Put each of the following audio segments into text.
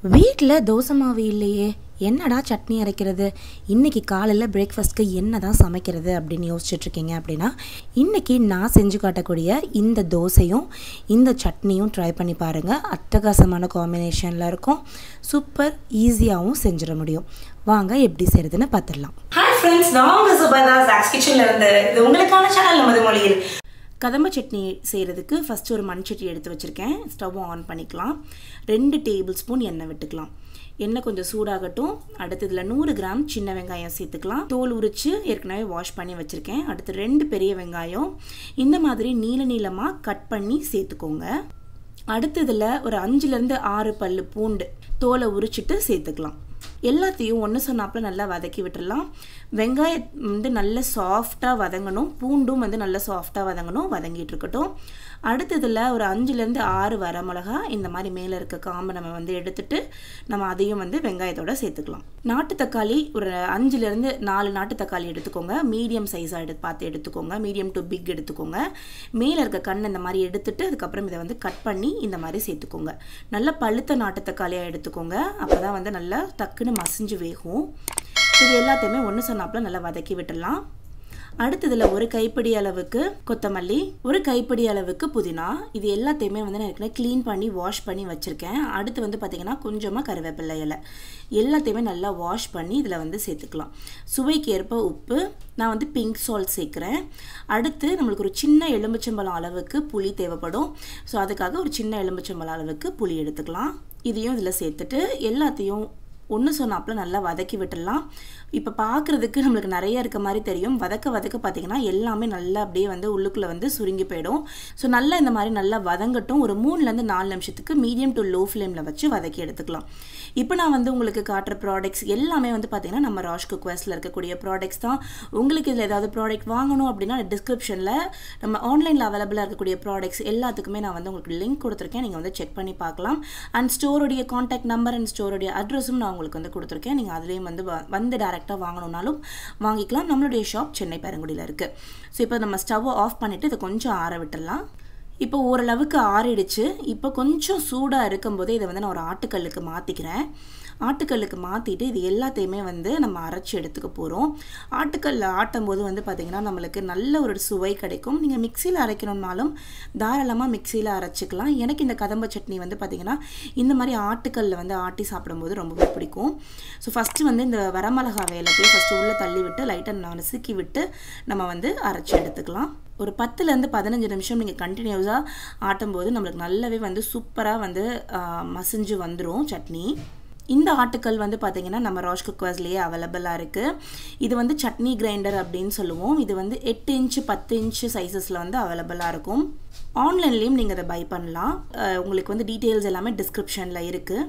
வீட்டில் தோசை மாவு இல்லையே என்னடா சட்னி அரைக்கிறது இன்னைக்கு காலையில் பிரேக்ஃபாஸ்ட்க்கு என்ன தான் சமைக்கிறது அப்படின்னு யோசிச்சுட்டு இருக்கீங்க அப்படின்னா இன்னைக்கு நான் செஞ்சு காட்டக்கூடிய இந்த தோசையும் இந்த சட்னியும் ட்ரை பண்ணி பாருங்கள் அட்டகாசமான காம்பினேஷனில் இருக்கும் சூப்பர் ஈஸியாகவும் செஞ்சிட முடியும் வாங்க எப்படி செய்கிறதுன்னு பார்த்துடலாம் ஹாய் ஃப்ரெண்ட்ஸ் நான் உங்கள் சுபதா சாக்ஸ் கிச்சன்ல இருந்து இது உங்களுக்கான சேனல் நமது மொழியில் கதம்ப சட்னி செய்கிறதுக்கு ஃபஸ்ட்டு ஒரு மண் சட்டி எடுத்து வச்சுருக்கேன் ஸ்டவ் ஆன் பண்ணிக்கலாம் ரெண்டு டேபிள் ஸ்பூன் எண்ணெய் விட்டுக்கலாம் எண்ணெய் கொஞ்சம் சூடாகட்டும் அடுத்து இதில் நூறு கிராம் சின்ன வெங்காயம் சேர்த்துக்கலாம் தோல் உரித்து ஏற்கனவே வாஷ் பண்ணி வச்சுருக்கேன் அடுத்து ரெண்டு பெரிய வெங்காயம் இந்த மாதிரி நீல நீளமாக கட் பண்ணி சேர்த்துக்கோங்க அடுத்து இதில் ஒரு அஞ்சுலேருந்து ஆறு பல்லு பூண்டு தோலை உரிச்சிட்டு சேர்த்துக்கலாம் எல்லாத்தையும் ஒன்று சொன்னாப்பில் நல்லா வதக்கி விட்டுடலாம் வெங்காயம் வந்து நல்ல சாஃப்டாக வதங்கணும் பூண்டும் வந்து நல்ல சாஃப்டாக வதங்கணும் வதங்கிட்டு இருக்கட்டும் அடுத்ததில் ஒரு அஞ்சுலேருந்து ஆறு வரமிளகா இந்த மாதிரி மேலே இருக்க காம்பை நம்ம வந்து எடுத்துட்டு நம்ம அதையும் வந்து வெங்காயத்தோட சேர்த்துக்கலாம் நாட்டு தக்காளி ஒரு அஞ்சுலேருந்து நாலு நாட்டு தக்காளி எடுத்துக்கோங்க மீடியம் சைஸாக எடுத்து பார்த்து எடுத்துக்கோங்க மீடியம் டு பிக் எடுத்துக்கோங்க மேலே இருக்க கண் இந்த மாதிரி எடுத்துட்டு அதுக்கப்புறம் இதை வந்து கட் பண்ணி இந்த மாதிரி சேர்த்துக்கோங்க நல்ல பழுத்த நாட்டு தக்காளியாக எடுத்துக்கோங்க அப்போ தான் வந்து நல்லா டக்குன்னு மசிஞ்சு வேகும் இது எல்லாத்தையுமே ஒன்று சொன்னாப்புல நல்லா வதக்கி விட்டுடலாம் அடுத்ததில் ஒரு கைப்பிடி அளவுக்கு கொத்தமல்லி ஒரு கைப்பிடி அளவுக்கு புதினா இது எல்லாத்தையுமே வந்து நான் ஏற்கனவே க்ளீன் பண்ணி வாஷ் பண்ணி வச்சுருக்கேன் அடுத்து வந்து பார்த்திங்கன்னா கொஞ்சமாக கருவேப்பிலை இலை எல்லாத்தையுமே நல்லா வாஷ் பண்ணி இதில் வந்து சேர்த்துக்கலாம் சுவைக்கு ஏற்ப உப்பு நான் வந்து பிங்க் சால்ட் சேர்க்குறேன் அடுத்து நம்மளுக்கு ஒரு சின்ன எலுமிச்சம்பழம் அளவுக்கு புளி தேவைப்படும் ஸோ அதுக்காக ஒரு சின்ன எலுமிச்சம்பழம் அளவுக்கு புளி எடுத்துக்கலாம் இதையும் இதில் சேர்த்துட்டு எல்லாத்தையும் ஒன்று சொன்னாப்புல நல்லா வதக்கி விட்டுடலாம் இப்போ பார்க்குறதுக்கு நம்மளுக்கு நிறைய இருக்க மாதிரி தெரியும் வதக்க வதக்க பார்த்திங்கன்னா எல்லாமே நல்லா அப்படியே வந்து உள்ளுக்குள்ளே வந்து சுருங்கி போயிடும் ஸோ நல்லா இந்த மாதிரி நல்லா வதங்கட்டும் ஒரு மூணுலேருந்து நாலு நிமிஷத்துக்கு மீடியம் டு லோ ஃப்ளேமில் வச்சு வதக்கி எடுத்துக்கலாம் இப்போ நான் வந்து உங்களுக்கு காட்டுற ப்ராடக்ட்ஸ் எல்லாமே வந்து பார்த்திங்கன்னா நம்ம ராஷ் குக்வெஸ்ட்டில் இருக்கக்கூடிய ப்ராடக்ட்ஸ் தான் உங்களுக்கு இதில் ஏதாவது ப்ராடக்ட் வாங்கணும் அப்படின்னா டிஸ்கிரிப்ஷனில் நம்ம ஆன்லைனில் அவைலபிளாக இருக்கக்கூடிய ப்ராடக்ட்ஸ் எல்லாத்துக்குமே நான் வந்து உங்களுக்கு லிங்க் கொடுத்துருக்கேன் நீங்கள் வந்து செக் பண்ணி பார்க்கலாம் அண்ட் ஸ்டோருடைய காண்டாக்ட் நம்பர் அண்ட் ஸ்டோருடைய அட்ரஸும் நான் உங்களுக்கு வந்து கொடுத்துருக்கேன் நீங்கள் அதுலேயும் வந்து வந்து டேரெக்டாக வாங்கணுன்னாலும் வாங்கிக்கலாம் நம்மளுடைய ஷாப் சென்னை பெரங்குடியில் இருக்குது ஸோ இப்போ நம்ம ஸ்டவ்வை ஆஃப் பண்ணிவிட்டு இதை கொஞ்சம் ஆற விட்டுடலாம் இப்போ ஓரளவுக்கு ஆறிடுச்சு இப்போ கொஞ்சம் சூடாக இருக்கும்போதே இதை வந்து நான் ஒரு ஆட்டுக்கல்லுக்கு மாற்றிக்கிறேன் ஆட்டுக்கல்லுக்கு மாற்றிட்டு இது எல்லாத்தையுமே வந்து நம்ம அரைச்சி எடுத்துக்க போகிறோம் ஆட்டுக்கல்ல ஆட்டும் போது வந்து பார்த்திங்கன்னா நம்மளுக்கு நல்ல ஒரு சுவை கிடைக்கும் நீங்கள் மிக்சியில் அரைக்கணும்னாலும் தாராளமாக மிக்சியில் அரைச்சிக்கலாம் எனக்கு இந்த கதம்ப சட்னி வந்து பார்த்திங்கன்னா இந்த மாதிரி ஆட்டுக்கல்ல வந்து ஆட்டி சாப்பிடும்போது ரொம்பவே பிடிக்கும் ஸோ ஃபஸ்ட்டு வந்து இந்த வரமிளகா வேலத்தையும் ஃபஸ்ட்டு உள்ளே தள்ளி விட்டு லைட்டாக நசுக்கி விட்டு நம்ம வந்து அரைச்சி எடுத்துக்கலாம் ஒரு பத்துலேருந்து பதினஞ்சு நிமிஷம் நீங்கள் கண்டினியூஸாக ஆட்டும்போது நம்மளுக்கு நல்லாவே வந்து சூப்பராக வந்து மசிஞ்சு வந்துடும் சட்னி இந்த ஆட்டுக்கல் வந்து பார்த்திங்கன்னா நம்ம ராஷ் குக்வர்ஸ்லேயே அவைலபிளாக இருக்குது இது வந்து சட்னி கிரைண்டர் அப்படின்னு சொல்லுவோம் இது வந்து எட்டு இன்ச்சு பத்து இன்ச்சு சைஸஸில் வந்து அவைலபிளாக இருக்கும் ஆன்லைன்லேயும் நீங்கள் அதை பை பண்ணலாம் உங்களுக்கு வந்து டீட்டெயில்ஸ் எல்லாமே டிஸ்கிரிப்ஷனில் இருக்குது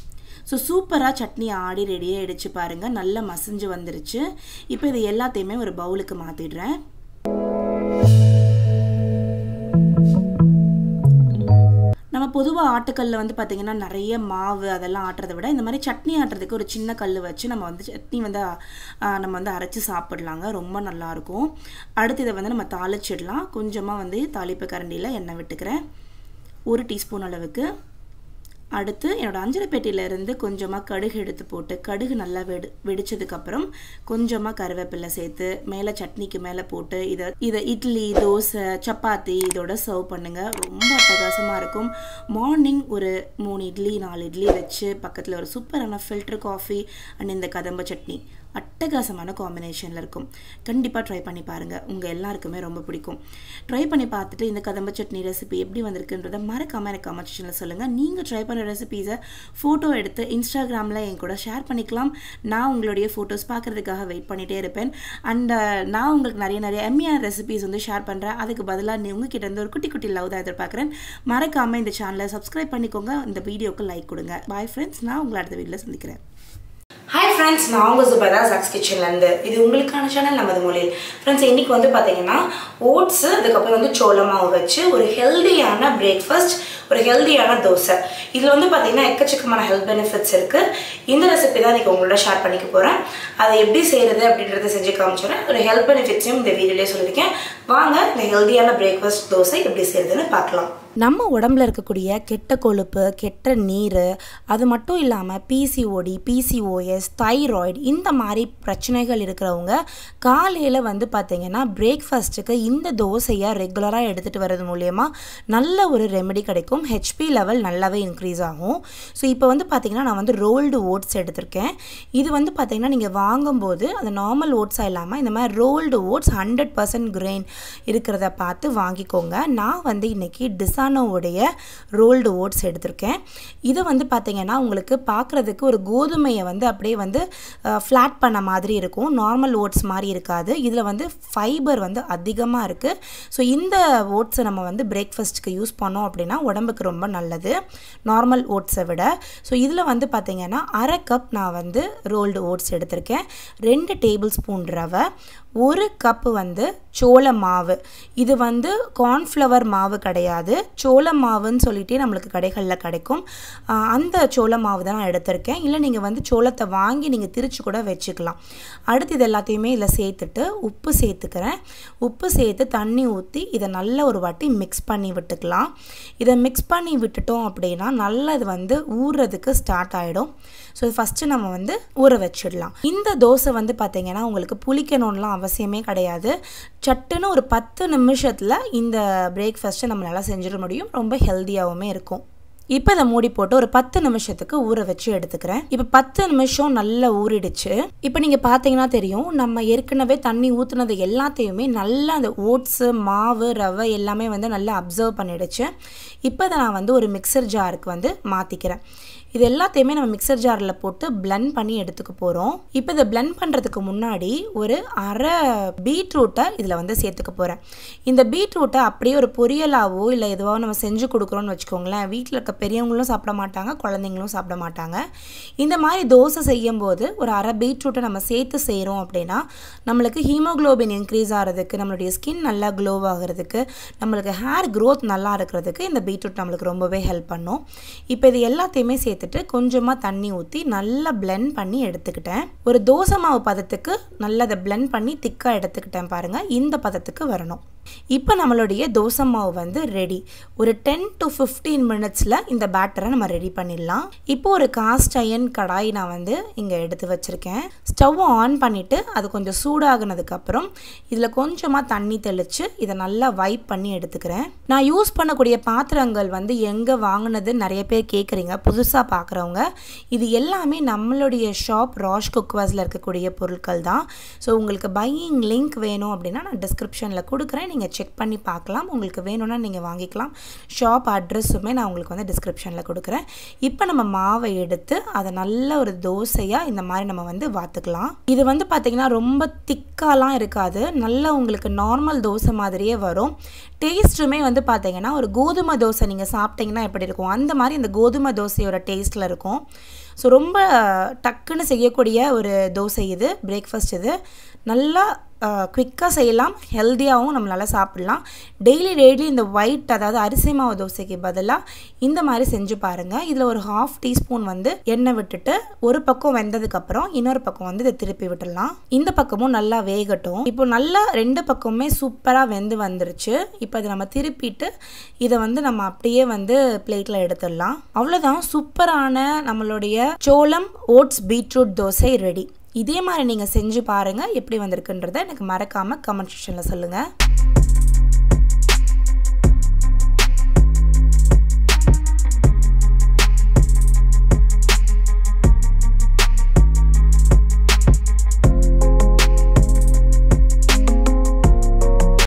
ஸோ சூப்பராக சட்னி ஆடி ரெடியாக ஆகிடுச்சு பாருங்கள் நல்லா மசிஞ்சு வந்துருச்சு இப்போ இது எல்லாத்தையுமே ஒரு பவுலுக்கு மாற்றிடுறேன் நம்ம பொதுவாக ஆட்டுக்கல்லில் வந்து பார்த்திங்கன்னா நிறைய மாவு அதெல்லாம் ஆட்டுறதை விட இந்த மாதிரி சட்னி ஆட்டுறதுக்கு ஒரு சின்ன கல் வச்சு நம்ம வந்து சட்னி வந்து நம்ம வந்து அரைச்சி சாப்பிட்லாங்க ரொம்ப நல்லாயிருக்கும் அடுத்து இதை வந்து நம்ம தாளிச்சிடலாம் கொஞ்சமாக வந்து தாளிப்பு கரண்டியில் எண்ணெய் விட்டுக்கிறேன் ஒரு டீஸ்பூன் அளவுக்கு அடுத்து என்னோடய அஞ்சரை பெட்டியிலேருந்து கொஞ்சமாக கடுகு எடுத்து போட்டு கடுகு நல்லா வெடு வெடிச்சதுக்கப்புறம் கொஞ்சமாக கருவேப்பிலை சேர்த்து மேலே சட்னிக்கு மேலே போட்டு இதை இதை இட்லி தோசை சப்பாத்தி இதோட சர்வ் பண்ணுங்கள் ரொம்ப அட்டகாசமாக இருக்கும் மார்னிங் ஒரு மூணு இட்லி நாலு இட்லி வச்சு பக்கத்தில் ஒரு சூப்பரான ஃபில்டர் காஃபி அண்ட் இந்த கதம்ப சட்னி அட்டகாசமான காம்பினேஷனில் இருக்கும் கண்டிப்பாக ட்ரை பண்ணி பாருங்கள் உங்கள் எல்லாருக்குமே ரொம்ப பிடிக்கும் ட்ரை பண்ணி பார்த்துட்டு இந்த கதம்ப சட்னி ரெசிபி எப்படி வந்திருக்குன்றதை மறக்காமல் எனக்கு கமெண்ட் செக்ஷனில் சொல்லுங்கள் நீங்கள் ட்ரை பண்ண ரெசிபீஸை ஃபோட்டோ எடுத்து இன்ஸ்டாகிராமில் என் கூட ஷேர் பண்ணிக்கலாம் நான் உங்களுடைய ஃபோட்டோஸ் பார்க்குறதுக்காக வெயிட் பண்ணிகிட்டே இருப்பேன் அண்ட் நான் உங்களுக்கு நிறைய நிறைய எம்மிஆர் ரெசிபீஸ் வந்து ஷேர் பண்ணுறேன் அதுக்கு பதிலாக நீ உங்ககிட்ட இருந்து ஒரு குட்டி குட்டி லவ் தான் எதிர்பார்க்குறேன் மறக்காமல் இந்த சேனலை சப்ஸ்கிரைப் பண்ணிக்கோங்க இந்த வீடியோக்கு லைக் கொடுங்க பாய் ஃப்ரெண்ட்ஸ் நான் உங்களை அடுத்த வீட்டில் சந்திக்கிறேன் ஹாய் ஃப்ரெண்ட்ஸ் நான் உங்கள் சுபதா சாக்ஸ் கிச்சன்லேருந்து இது உங்களுக்கான சேனல் நமது மொழியில் ஃப்ரெண்ட்ஸ் இன்றைக்கி வந்து பார்த்தீங்கன்னா ஓட்ஸு அதுக்கப்புறம் வந்து சோள மாவு வச்சு ஒரு ஹெல்தியான பிரேக்ஃபாஸ்ட் ஒரு ஹெல்தியான தோசை இதில் வந்து பார்த்தீங்கன்னா எக்கச்சக்கமான ஹெல்த் பெனிஃபிட்ஸ் இருக்குது இந்த ரெசிபி தான் இன்றைக்கி உங்களோட ஷேர் பண்ணிக்க போகிறேன் அதை எப்படி செய்கிறது அப்படின்றத செஞ்சு காமிச்சிடுறேன் ஒரு ஹெல்த் பெனிஃபிட்ஸையும் இந்த வீடியோலேயே சொல்லியிருக்கேன் வாங்க இந்த ஹெல்தியான பிரேக்ஃபாஸ்ட் தோசை எப்படி செய்கிறதுன்னு பார்க்கலாம் நம்ம உடம்புல இருக்கக்கூடிய கெட்ட கொழுப்பு கெட்ட நீர் அது மட்டும் இல்லாமல் பிசிஓடி பிசிஓஎஸ் தைராய்டு இந்த மாதிரி பிரச்சனைகள் இருக்கிறவங்க காலையில் வந்து பார்த்திங்கன்னா பிரேக்ஃபாஸ்ட்டுக்கு இந்த தோசையை ரெகுலராக எடுத்துகிட்டு வர்றது மூலயமா நல்ல ஒரு ரெமெடி கிடைக்கும் ஹெச்பி லெவல் நல்லாவே இன்க்ரீஸ் ஆகும் ஸோ இப்போ வந்து பார்த்திங்கன்னா நான் வந்து ரோல்டு ஓட்ஸ் எடுத்திருக்கேன் இது வந்து பார்த்திங்கன்னா நீங்கள் வாங்கும்போது அது நார்மல் ஓட்ஸாக இல்லாமல் இந்த மாதிரி rolled oats hundred percent grain இருக்கிறத பார்த்து வாங்கிக்கோங்க நான் வந்து இன்றைக்கி டிசானோவுடைய ரோல்டு ஓட்ஸ் எடுத்திருக்கேன் இது வந்து பார்த்திங்கன்னா உங்களுக்கு பார்க்குறதுக்கு ஒரு கோதுமையை வந்து அப்படியே வந்து ஃப்ளாட் பண்ண மாதிரி இருக்கும் நார்மல் ஓட்ஸ் மாதிரி இருக்காது இதில் வந்து ஃபைபர் வந்து அதிகமாக இருக்குது ஸோ இந்த ஓட்ஸை நம்ம வந்து பிரேக்ஃபாஸ்ட்டுக்கு யூஸ் பண்ணோம் அப்படின்னா உடம்புக்கு ரொம்ப நல்லது நார்மல் ஓட்ஸை விட ஸோ இதில் வந்து பார்த்திங்கன்னா அரை கப் நான் வந்து ரோல்டு ஓட்ஸ் எடுத்திருக்கேன் ரெண்டு டேபிள் ஸ்பூன் ரவை ஒரு கப்பு வந்து சோள மாவு இது வந்து கார்ன்ஃப்ளவர் மாவு கிடையாது சோள மாவுன்னு சொல்லிட்டு நம்மளுக்கு கடைகளில் கிடைக்கும் ஆஹ் அந்த சோள மாவு தான் நான் எடுத்திருக்கேன் இல்லை நீங்கள் வந்து சோளத்தை வாங்கி நீங்கள் திரிச்சு கூட வச்சுக்கலாம் அடுத்து இது எல்லாத்தையுமே இதில் சேர்த்துட்டு உப்பு சேர்த்துக்கிறேன் உப்பு சேர்த்து தண்ணி ஊற்றி இதை நல்ல ஒரு வாட்டி மிக்ஸ் பண்ணி விட்டுக்கலாம் இதை மிக்ஸ் பண்ணி விட்டுட்டோம் அப்படின்னா நல்லா இது வந்து ஊறுறதுக்கு ஸ்டார்ட் ஆகிடும் ஸோ ஃபஸ்ட்டு நம்ம வந்து ஊற வச்சிடலாம் இந்த தோசை வந்து பார்த்திங்கன்னா உங்களுக்கு புளிக்கணும்லாம் அவசியமே கிடையாது சட்டுன்னு ஒரு பத்து நிமிஷத்தில் இந்த பிரேக்ஃபாஸ்ட்டை நம்மளால் செஞ்சிட முடியும் ரொம்ப ஹெல்த்தியாகவுமே இருக்கும் இப்போ இதை மூடி போட்டு ஒரு பத்து நிமிஷத்துக்கு ஊற வச்சு எடுத்துக்கிறேன் இப்போ பத்து நிமிஷம் நல்லா ஊறிடுச்சு இப்போ நீங்கள் பார்த்தீங்கன்னா தெரியும் நம்ம ஏற்கனவே தண்ணி ஊற்றுனது எல்லாத்தையுமே நல்லா அந்த ஓட்ஸு மாவு ரவை எல்லாமே வந்து நல்லா அப்சர்வ் பண்ணிடுச்சு இப்போ இதை நான் வந்து ஒரு மிக்சர் ஜாருக்கு வந்து மாற்றிக்கிறேன் இது எல்லாத்தையுமே நம்ம மிக்சர் ஜாரில் போட்டு blend பண்ணி எடுத்துக்க போகிறோம் இப்போ இதை blend பண்ணுறதுக்கு முன்னாடி ஒரு அரை பீட்ரூட்டை இதில் வந்து சேர்த்துக்க போகிறேன் இந்த பீட்ரூட்டை அப்படியே ஒரு பொரியலாவோ இல்லை எதுவோ நம்ம செஞ்சு கொடுக்குறோன்னு வச்சுக்கோங்களேன் வீட்டில் இருக்க பெரியவங்களும் சாப்பிட மாட்டாங்க குழந்தைங்களும் சாப்பிட மாட்டாங்க இந்த மாதிரி தோசை செய்யும்போது ஒரு அரை பீட்ரூட்டை நம்ம சேர்த்து செய்கிறோம் அப்படின்னா நம்மளுக்கு ஹீமோக்ளோபின் இன்க்ரீஸ் ஆகிறதுக்கு நம்மளுடைய ஸ்கின் நல்லா க்ளோ ஆகிறதுக்கு நம்மளுக்கு ஹேர் growth நல்லா இருக்கிறதுக்கு இந்த பீட்ரூட் நம்மளுக்கு ரொம்பவே ஹெல்ப் பண்ணும் இப்போ இது எல்லாத்தையுமே சேர்த்துட்டு கொஞ்சமாக தண்ணி ஊற்றி நல்லா blend பண்ணி எடுத்துக்கிட்டேன் ஒரு தோசை மாவு பதத்துக்கு நல்லா அதை blend பண்ணி திக்காக எடுத்துக்கிட்டேன் பாருங்கள் இந்த பதத்துக்கு வரணும் இப்போ நம்மளுடைய தோசை மாவு வந்து ரெடி ஒரு டென் டு ஃபிஃப்டீன் மினிட்ஸில் இந்த பேட்டரை நம்ம ரெடி பண்ணிடலாம் இப்போ ஒரு காஸ்ட் அயன் கடாய் நான் வந்து இங்கே எடுத்து வச்சுருக்கேன் ஸ்டவ்வை ஆன் பண்ணிவிட்டு அது கொஞ்சம் சூடாகினதுக்கப்புறம் இதில் கொஞ்சமாக தண்ணி தெளித்து இதை நல்லா வைப் பண்ணி எடுத்துக்கிறேன் நான் யூஸ் பண்ணக்கூடிய பாத்திரங்கள் வந்து எங்கே வாங்கினது நிறைய பேர் கேட்குறீங்க புதுசாக பார்க்குறவங்க இது எல்லாமே நம்மளுடைய ஷாப் ராஷ் குக்வாஸில் இருக்கக்கூடிய பொருட்கள் தான் ஸோ உங்களுக்கு பையிங் லிங்க் வேணும் அப்படின்னா நான் டிஸ்கிரிப்ஷனில் கொடுக்குறேன் நீங்கள் செக் பண்ணி பார்க்கலாம் உங்களுக்கு வேணும்னா நீங்கள் வாங்கிக்கலாம் ஷாப் அட்ரஸுமே நான் உங்களுக்கு வந்து டிஸ்கிரிப்ஷனில் கொடுக்குறேன் இப்போ நம்ம மாவை எடுத்து அதை நல்ல ஒரு தோசையாக இந்த மாதிரி நம்ம வந்து வாத்துக்கலாம் இது வந்து பார்த்திங்கன்னா ரொம்ப திக்காலாம் இருக்காது நல்ல உங்களுக்கு நார்மல் தோசை மாதிரியே வரும் டேஸ்ட்டுமே வந்து பார்த்தீங்கன்னா ஒரு கோதுமை தோசை நீங்கள் சாப்பிட்டீங்கன்னா எப்படி இருக்கும் அந்த மாதிரி இந்த கோதுமை தோசையோட டேஸ்ட்டில் இருக்கும் ஸோ ரொம்ப டக்குன்னு செய்யக்கூடிய ஒரு தோசை இது பிரேக்ஃபாஸ்ட் இது நல்லா குவிக்காக செய்யலாம் ஹெல்த்தியாகவும் நம்மளால் சாப்பிட்லாம் டெய்லி டெய்லி இந்த ஒயிட் அதாவது அரிசி மாவு தோசைக்கு பதிலாக இந்த மாதிரி செஞ்சு பாருங்கள் இதில் ஒரு ஹாஃப் டீஸ்பூன் வந்து எண்ணெய் விட்டுட்டு ஒரு பக்கம் வெந்ததுக்கப்புறம் இன்னொரு பக்கம் வந்து இதை திருப்பி விட்டுடலாம் இந்த பக்கமும் நல்லா வேகட்டும் இப்போ நல்லா ரெண்டு பக்கமுமே சூப்பராக வெந்து வந்துருச்சு இப்போ இதை நம்ம திருப்பிட்டு இதை வந்து நம்ம அப்படியே வந்து பிளேட்டில் எடுத்துடலாம் அவ்வளோதான் சூப்பரான நம்மளுடைய சோளம் ஓட்ஸ் பீட்ரூட் தோசை ரெடி இதே மாதிரி நீங்கள் செஞ்சு பாருங்கள் எப்படி வந்திருக்குன்றதை எனக்கு மறக்காமல் கமெண்ட் செக்ஷனில் சொல்லுங்கள்